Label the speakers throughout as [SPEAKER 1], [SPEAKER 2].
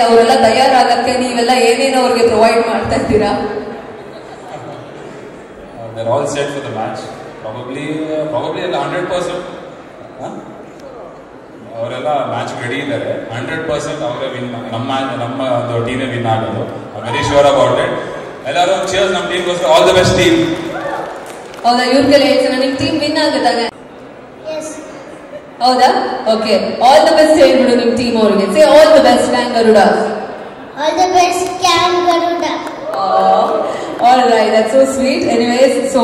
[SPEAKER 1] ಅವರೆಲ್ಲ ತಯಾರಾಗಕ್ಕೆ ನೀವೆಲ್ಲ ಏನೇನು ಅವ್ರಿಗೆ ಪ್ರೊವೈಡ್ ಮಾಡ್ತಾ ಇದ್ದೀರಾ
[SPEAKER 2] Uh, they're all set for the match. Probably, uh, probably ಎಲ್ಲ ಹಂಡ್ರೆಡ್ ಪರ್ಸೆಂಟ್ ಅವರೆಲ್ಲ ಮ್ಯಾಚ್ ರೆಡಿ ಇದ್ದಾರೆ ಹಂಡ್ರೆಡ್ ಪರ್ಸೆಂಟ್ ಅವರೇ ವಿನ್ ನಮ್ಮ ನಮ್ಮ ಒಂದು ಟೀಮೇ ವಿನ್ ಆಗೋದು ವೆರಿ ಶೋರ್ ಅಬೌಟ್ ಇಟ್ ಎಲ್ಲರೂ ಚೇರ್ಸ್ ನಮ್ಮ ಟೀಮ್ಗೋಸ್ಕರ ಆಲ್ ದ ಬೆಸ್ಟ್ ಟೀಮ್
[SPEAKER 1] ಹೌದಾ ಇವ್ರಿಗೆಲ್ಲ ಹೇಳ್ತಾರೆ ನಿಮ್ ಟೀಮ್ ವಿನ್ ಆಗುತ್ತಾನೆ
[SPEAKER 3] Yes.
[SPEAKER 1] ಹೌದಾ ಓಕೆ ಆಲ್ ದ ಬೆಸ್ಟ್ ಹೇಳ್ಬಿಡು ನಿಮ್ ಟೀಮ್ ಅವ್ರಿಗೆ say all the best gang Garuda
[SPEAKER 3] All the best, Cam Garuda.
[SPEAKER 1] All right that so sweet anyways so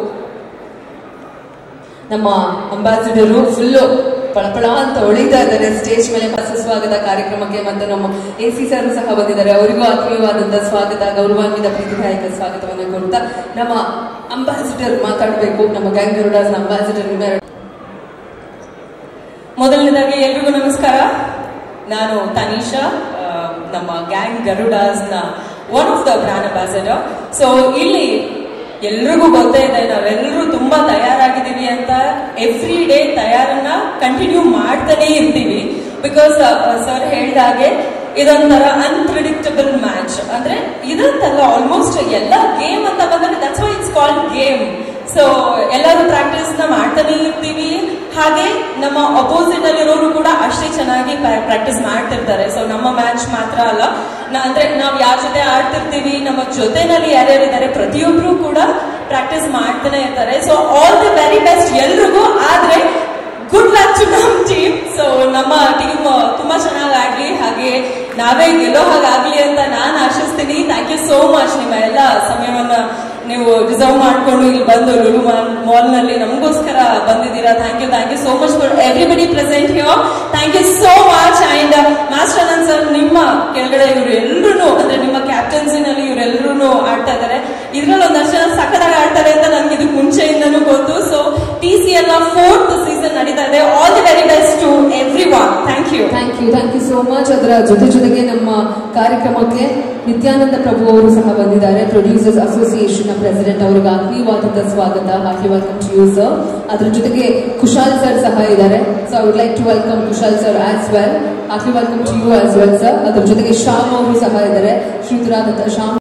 [SPEAKER 1] ನಮ್ಮ ಅಂಬಾಸಿಡರು ಫುಲ್ಲು ಪಳಪಳ ಅಂತ ಹೊಳಿತಾ ಇದ್ದಾರೆ ಸ್ಟೇಜ್ ಮೇಲೆ ಬಸ್ ಸ್ವಾಗತ ಕಾರ್ಯಕ್ರಮಕ್ಕೆ ಮತ್ತೆ ನಮ್ಮ ಎ ಸಿ ಸರ್ ಸಹ ಬಂದಿದ್ದಾರೆ ಅವರಿಗೂ ಆತ್ಮೀಯವಾದಂತ ಸ್ವಾಗತ ಗೌರವಾನ್ವಿತ ಪ್ರೀತಿದಾಯಕ ಸ್ವಾಗತವನ್ನು ಕೊಡ್ತಾ ನಮ್ಮ ಅಂಬಾಸಿಡರ್ ಮಾತಾಡಬೇಕು ನಮ್ಮ ಗ್ಯಾಂಗ್ ಗರುಡಾಸ್ ಅಂಬಾಸಿಡರ್ ನಿಮ್ಮ
[SPEAKER 4] ಮೊದಲನೇದಾಗಿ ಎಲ್ರಿಗೂ ನಮಸ್ಕಾರ ನಾನು ತನಿಷಾ ಆ, ನಮ್ಮ ಗ್ಯಾಂಗ್ ಗರುಡಾಸ್ ನ one of the brand ambassador so ಇಲ್ಲಿ ಎಲ್ರಿಗೂ ಗೊತ್ತೇ ಇದೆ ನಾವೆಲ್ಲರೂ ತುಂಬಾ ತಯಾರಾಗಿದ್ದೀವಿ ಅಂತ ಎವ್ರಿ ಡೇ ತಯಾರನ್ನ ಕಂಟಿನ್ಯೂ ಮಾಡ್ತಾನೆ ಇರ್ತೀವಿ ಬಿಕಾಸ್ ಸರ್ ಹೇಳ್ದಾಗೆ ಇದೊಂಥರ ಅನ್ಪ್ರಿಡಿಕ್ಟಬಲ್ ಮ್ಯಾಚ್ ಅಂದ್ರೆ ಇದಂತಲ್ಲ ಆಲ್ಮೋಸ್ಟ್ ಎಲ್ಲ ಗೇಮ್ ಅಂತ ಬಂದ್ರೆ that's why it's called game so ಎಲ್ಲರೂ ಪ್ರಾಕ್ಟೀಸ್ ನ ಮಾಡ್ತಾನೆ ಇರ್ತೀವಿ ಹಾಗೆ ನಮ್ಮ ಅಪೋಸಿಟ್ ಅಲ್ಲಿರೋರು ಕೂಡ ಅಷ್ಟೇ ಚೆನ್ನಾಗಿ ಪ್ರಾಕ್ಟೀಸ್ ಮಾಡ್ತಿರ್ತಾರೆ ಸೊ ನಮ್ಮ ಮ್ಯಾಚ್ ಮಾತ್ರ ಅಲ್ಲ ನಾ- ಅಂದ್ರೆ ನಾವು ಯಾರ ಜೊತೆ ಆಡ್ತಿರ್ತೀವಿ ನಮ್ಮ ಜೊತೆನಲ್ಲಿ ಯಾರ್ಯಾರು ಇದ್ದಾರೆ ಪ್ರತಿಯೊಬ್ರು ಕೂಡ ಪ್ರಾಕ್ಟೀಸ್ ಮಾಡ್ತಾನೆ ಇರ್ತಾರೆ so all the very best ಎಲ್ರಿಗೂ ಆದ್ರೆ ಗುಡ್ ಲಕ್ ಟು ನಮ್ ಟೀಮ್ ಸೊ ನಮ್ಮ ಟೀಮ್ ತುಂಬಾ ಚೆನ್ನಾಗಿ ಆಗ್ಲಿ ಹಾಗೆ ನಾವೇ ಗೆಲ್ಲೋ ಹಾಗಾಗ್ಲಿ ಅಂತ ನಾನು ಆಶಿಸ್ತೀನಿ ಥ್ಯಾಂಕ್ ಯು ಸೋ ಮಚ್ ನಿಮ್ಮ ಎಲ್ಲ ಸಮಯವನ್ನ ನೀವು ರಿಸರ್ವ್ ಮಾಡ್ಕೊಂಡು ಇಲ್ಲಿ ಬಂದು ಲುಲು ಮಾಲ್ ನಲ್ಲಿ ನಮಗೋಸ್ಕರ ಬಂದಿದ್ದೀರಾ thank you thank you so much for everybody present here thank you so much and master Anant sir ನಿಮ್ಮ ಕೆಳಗಡೆ ಇವರು ಎಲ್ಲರೂ ಅಂದ್ರೆ ನಿಮ್ಮ ಕ್ಯಾಪ್ಟನ್ಸಿನಲ್ಲಿ ಇವರೆಲ್ಲರೂ ಆಡ್ತಾ ಇದ್ದಾರೆ ಇದ್ರಲ್ಲಿ ಒಂದಷ್ಟು ಜನ ಸಖತ್ತಾಗಿ ಆಡ್ತಾರೆ ಅಂತ ನನ್ಗೆ ಇದಕ್ಕೆ ಮುಂಚೆಯಿಂದನೂ ಗೊತ್ತು ಸೊ ಟಿ ಸಿ ಎಲ್ಲ ಫೋರ್ತ್ ಸೀಸನ್ ನಡೀತಾ ಇದೆ all the very best to everyone thank you
[SPEAKER 1] thank you thank you so much ಅದರ ಜೊತೆ ಜೊತೆಗೆ ನಮ್ಮ ಕಾರ್ಯಕ್ರಮಕ್ಕೆ ನಿತ್ಯಾನಂದ ಪ್ರಭು ಅವರು ಸಹ ಬಂದಿದ್ದಾರೆ ಪ್ರೊಡ್ಯೂಸರ್ಸ್ ಅಸೋಸಿಯೇಷನ್ ನ ಪ್ರೆಸಿಡೆಂಟ್ ಅವರಿಗೆ ಆತ್ಮೀಯವಾದಂತಹ ಸ್ವಾಗತ heartly welcome to you sir ಅದರ ಜೊತೆಗೆ ಕುಶಾಲ್ ಸರ್ ಸಹ ಇದ್ದಾರೆ so I would like to welcome Kushal sir as well heartly welcome to you as well sir ಅದರ ಜೊತೆಗೆ ಶ್ಯಾಮ್ ಅವರು ಸಹ ಇದ್ದಾರೆ ಶ್ರೀತರಾದಂತಹ ಶ್ಯಾಮ್